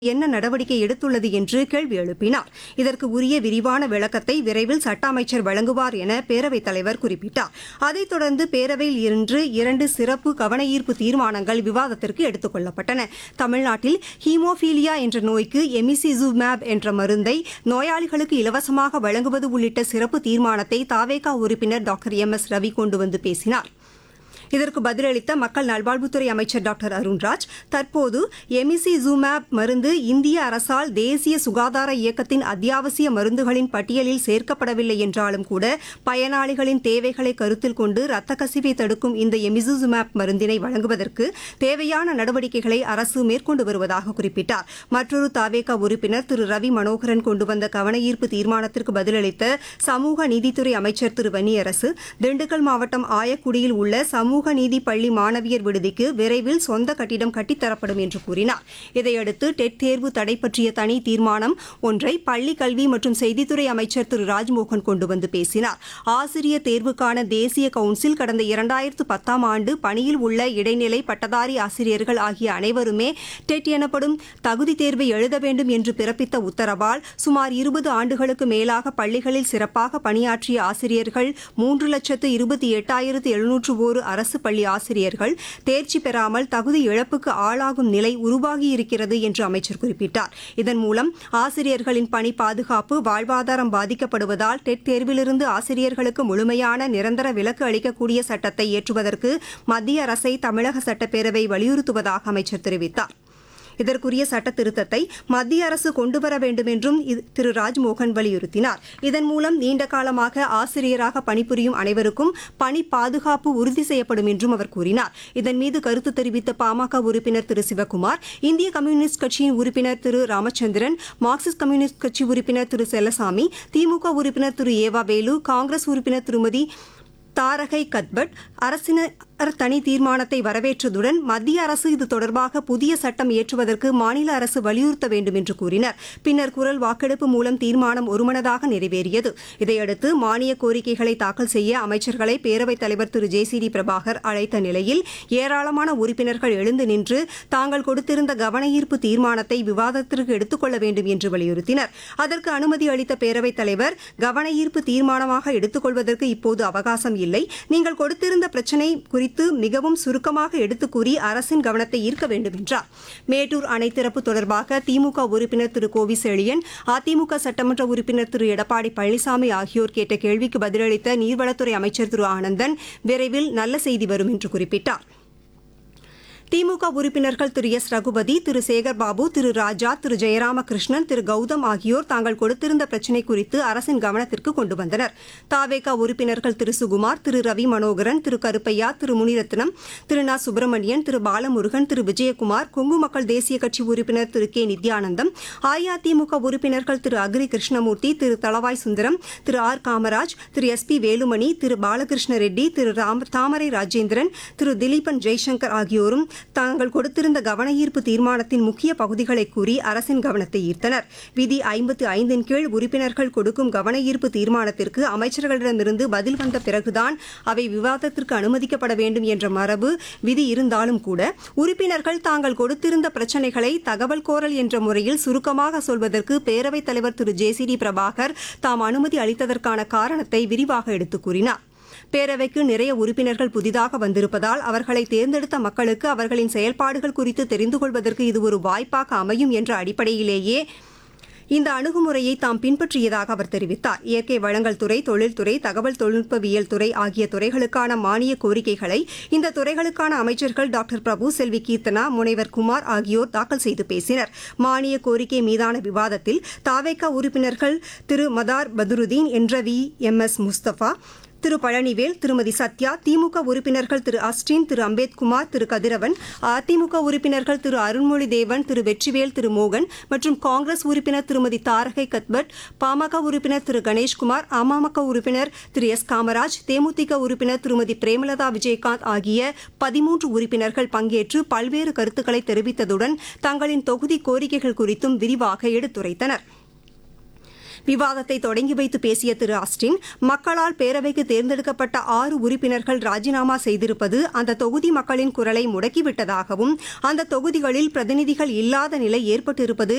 என்ன நடவடிக்கை எடுத்துள்ளது என்று கேள்வி எழுப்பினார் இதற்கு உரிய விரிவான விளக்கத்தை விரைவில் சட்ட அமைச்சர் வழங்குவார் என பேரவைத் தலைவர் குறிப்பிட்டார் அதைத் தொடர்ந்து பேரவையில் இன்று இரண்டு சிறப்பு கவனஈர்ப்பு தீர்மானங்கள் விவாதத்திற்கு எடுத்துக் கொள்ளப்பட்டன தமிழ்நாட்டில் ஹீமோபீலியா என்ற நோய்க்கு எமிசிசூமேப் என்ற மருந்தை நோயாளிகளுக்கு இலவசமாக வழங்குவது உள்ளிட்ட சிறப்பு தீர்மானத்தை தாவேகா உறுப்பினர் டாக்டர் எம் எஸ் ரவி கொண்டு வந்து பேசினார் இதற்கு பதிலளித்த மக்கள் நல்வாழ்வுத்துறை அமைச்சர் டாக்டர் அருண்ராஜ் தற்போது எமிசி ஜூமேப் மருந்து இந்திய அரசால் தேசிய சுகாதார இயக்கத்தின் அத்தியாவசிய மருந்துகளின் பட்டியலில் சேர்க்கப்படவில்லை என்றாலும் கூட பயனாளிகளின் தேவைகளை கருத்தில் கொண்டு ரத்த கசிவை தடுக்கும் இந்த எமிசுசுமேப் மருந்தினை வழங்குவதற்கு தேவையான நடவடிக்கைகளை அரசு மேற்கொண்டு வருவதாக குறிப்பிட்டார் மற்றொரு தாவேகா உறுப்பினர் திரு ரவி மனோகரன் கொண்டு வந்த கவனஈர்ப்பு தீர்மானத்திற்கு பதிலளித்த சமூக நீதித்துறை அமைச்சர் திரு வன்னியரசு திண்டுக்கல் மாவட்டம் ஆயக்குடியில் உள்ள சமூக நீதி பள்ளி மாணவியர் விடுதிக்கு விரைவில் சொந்த கட்டிடம் கட்டித்தரப்படும் என்று கூறினார் இதையடுத்து டெட் தேர்வு தடை பற்றிய தனி தீர்மானம் ஒன்றை பள்ளி கல்வி மற்றும் செய்தித்துறை அமைச்சர் திரு ராஜ்மோகன் கொண்டு வந்து பேசினார் ஆசிரியர் தேர்வுக்கான தேசிய கவுன்சில் கடந்த இரண்டாயிரத்து பத்தாம் ஆண்டு பணியில் உள்ள இடைநிலை பட்டதாரி ஆசிரியர்கள் ஆகிய அனைவருமே டெட் எனப்படும் தகுதி தேர்வை எழுத வேண்டும் என்று பிறப்பித்த உத்தரவால் சுமார் இருபது ஆண்டுகளுக்கு மேலாக பள்ளிகளில் சிறப்பாக பணியாற்றிய ஆசிரியர்கள் மூன்று லட்சத்து இருபத்தி எட்டாயிரத்து எழுநூற்று ஒரு அரசு பள்ளி ஆசிரியர்கள் தேர்ச்சி பெறாமல் தகுதி இழப்புக்கு ஆளாகும் நிலை உருவாகியிருக்கிறது என்று அமைச்சர் குறிப்பிட்டார் இதன் மூலம் ஆசிரியர்களின் பணி பாதுகாப்பு வாழ்வாதாரம் பாதிக்கப்படுவதால் டெட் தேர்விலிருந்து ஆசிரியர்களுக்கு முழுமையான நிரந்தர விலக்கு அளிக்கக்கூடிய சட்டத்தை இயற்றுவதற்கு மத்திய அரசை தமிழக சட்டப்பேரவை வலியுறுத்துவதாக அமைச்சர் தெரிவித்தார் இதற்குரிய சட்ட திருத்தத்தை மத்திய அரசு கொண்டுவர வேண்டும் என்றும் இது- திரு ராஜ்மோகன் வலியுறுத்தினார் இதன் மூலம் நீண்ட காலமாக ஆசிரியராக பணிபுரியும் அனைவருக்கும் பணி பாதுகாப்பு உறுதி செய்யப்படும் என்றும் அவர் கூறினார் இதன் மீது கருத்து தெரிவித்த பாமக உறுப்பினர் திரு சிவக்குமார் இந்திய கம்யூனிஸ்ட் கட்சியின் உறுப்பினர் திரு ராமச்சந்திரன் மார்க்சிஸ்ட் கம்யூனிஸ்ட் கட்சி உறுப்பினர் திரு செல்லசாமி திமுக உறுப்பினர் திரு ஏவா வேலு காங்கிரஸ் உறுப்பினர் திருமதி தாரகை கத்பட் அரசினர் தனி தீர்மானத்தை வரவேற்றதுடன் மத்திய அரசு இது தொடர்பாக புதிய சட்டம் இயற்றுவதற்கு மாநில அரசு வலியுறுத்த வேண்டும் என்று கூறினர் பின்னர் குரல் வாக்கெடுப்பு மூலம் தீர்மானம் ஒருமனதாக நிறைவேறியது இதையடுத்து மானிய கோரிக்கைகளை தாக்கல் செய்ய அமைச்சர்களை பேரவைத் தலைவர் Thiru J C D Prabhakar அழைத்த நிலையில் ஏராளமான உறுப்பினர்கள் எழுந்து நின்று தாங்கள் கொடுத்திருந்த கவனஈர்ப்பு தீர்மானத்தை விவாதத்திற்கு எடுத்துக் கொள்ள வேண்டும் என்று வலியுறுத்தினர் அதற்கு அனுமதி அளித்த பேரவைத் தலைவர் கவனஈர்ப்பு தீர்மானமாக எடுத்துக் கொள்வதற்கு இப்போது அவகாசம் இல்லை நீங்கள் கொடுத்திருந்த பிரச்சினை குறித்து மிகவும் சுருக்கமாக எடுத்துக் கூறி அரசின் கவனத்தை ஈர்க்க வேண்டும் என்றார் மேட்டூர் அணை திறப்பு தொடர்பாக திமுக உறுப்பினர் திரு கோவி செழியன் அதிமுக சட்டமன்ற உறுப்பினர் திரு எடப்பாடி பழனிசாமி ஆகியோர் கேட்ட கேள்விக்கு பதிலளித்த நீர்வளத்துறை அமைச்சர் திரு ஆனந்தன் விரைவில் நல்ல செய்தி வரும் என்று குறிப்பிட்டார் திமுக உறுப்பினர்கள் திரு எஸ் ரகுபதி திரு சேகர்பாபு திரு ராஜா திரு ஜெயராமகிருஷ்ணன் திரு கௌதம் ஆகியோர் தாங்கள் கொடுத்திருந்த பிரச்சினை குறித்து அரசின் கவனத்திற்கு கொண்டு வந்தனர் தாவேகா உறுப்பினர்கள் திரு சுகுமார் திரு ரவி மனோகரன் திரு கருப்பையா திரு முனிரத்னம் திரு நா சுப்பிரமணியன் திரு பாலமுருகன் திரு விஜயகுமார் கொங்கு மக்கள் தேசிய கட்சி உறுப்பினர் திரு கே நித்யானந்தம் அஇஅதிமுக உறுப்பினர்கள் Thiru Agri Krishnamoorthy Thiru Thalavai Sundaram Thiru R Kamaraj Thiru S P Velumani Thiru Balakrishna Reddy Thiru Ram Thamarai Rajendran Thiru Dhileepan Jaishankar ஆகியோரும் தாங்கள் கொடுத்திருந்த கவனஈர்ப்பு தீர்மானத்தின் முக்கிய பகுதிகளை கூறி அரசின் கவனத்தை ஈர்த்தனர் விதி ஐம்பத்து ஐந்தின் கீழ் உறுப்பினர்கள் கொடுக்கும் கவனஈர்ப்பு தீர்மானத்திற்கு அமைச்சர்களிடமிருந்து பதில் வந்த பிறகுதான் அவை விவாதத்திற்கு அனுமதிக்கப்பட வேண்டும் என்ற மரபு விதி இருந்தாலும் கூட உறுப்பினர்கள் தாங்கள் கொடுத்திருந்த பிரச்சினைகளை தகவல் கோரல் என்ற முறையில் சுருக்கமாக சொல்வதற்கு பேரவைத் தலைவர் Thiru J C D Prabhakar தாம் அனுமதி அளித்ததற்கான காரணத்தை விரிவாக எடுத்துக் கூறினார் பேரவைக்கு நிறைய உறுப்பினர்கள் புதிதாக வந்திருப்பதால் அவர்களை தேர்ந்தெடுத்த மக்களுக்கு அவர்களின் செயல்பாடுகள் குறித்து தெரிந்து கொள்வதற்கு இது ஒரு வாய்ப்பாக அமையும் என்ற அடிப்படையிலேயே இந்த அணுகுமுறையை தாம் பின்பற்றியதாக அவர் தெரிவித்தார் இயற்கை வளங்கள் துறை தொழில்துறை தகவல் தொழில்நுட்பவியல் துறை ஆகிய துறைகளுக்கான மானிய கோரிக்கைகளை இந்த துறைகளுக்கான அமைச்சர்கள் டாக்டர் பிரபு செல்வி கீர்த்தனா முனைவர் குமார் ஆகியோர் தாக்கல் செய்து பேசினர் மானிய கோரிக்கை மீதான விவாதத்தில் தாவேகா உறுப்பினர்கள் திரு மதார் பதுருதீன் என்ற V M S Musthafa Thiru Palanivel Thirumathi Sathya திமுக உறுப்பினர்கள் திரு அஸ்டின் திரு அம்பேத்குமார் திரு கதிரவன் அதிமுக உறுப்பினர்கள் திரு அருண்மொழி தேவன் திரு வெற்றிவேல் திரு மோகன் மற்றும் காங்கிரஸ் உறுப்பினர் திருமதி தாரகை கத்பட் பாமக உறுப்பினர் திரு கணேஷ்குமார் அமமுக உறுப்பினர் திரு எஸ் காமராஜ் தேமுதிக உறுப்பினர் திருமதி பிரேமலதா விஜயகாந்த் ஆகிய பதிமூன்று உறுப்பினர்கள் பங்கேற்று பல்வேறு கருத்துக்களை தெரிவித்ததுடன் தங்களின் தொகுதி கோரிக்கைகள் குறித்தும் விரிவாக எடுத்துரைத்தனா் விவாதத்தை தொடங்கி வைத்து பேசிய திரு ஆஸ்டின் மக்களால் பேரவைக்கு தேர்ந்தெடுக்கப்பட்ட ஆறு உறுப்பினர்கள் ராஜினாமா செய்திருப்பது அந்த தொகுதி மக்களின் குரலை முடக்கிவிட்டதாகவும் அந்த தொகுதிகளில் பிரதிநிதிகள் இல்லாத நிலை ஏற்பட்டிருப்பது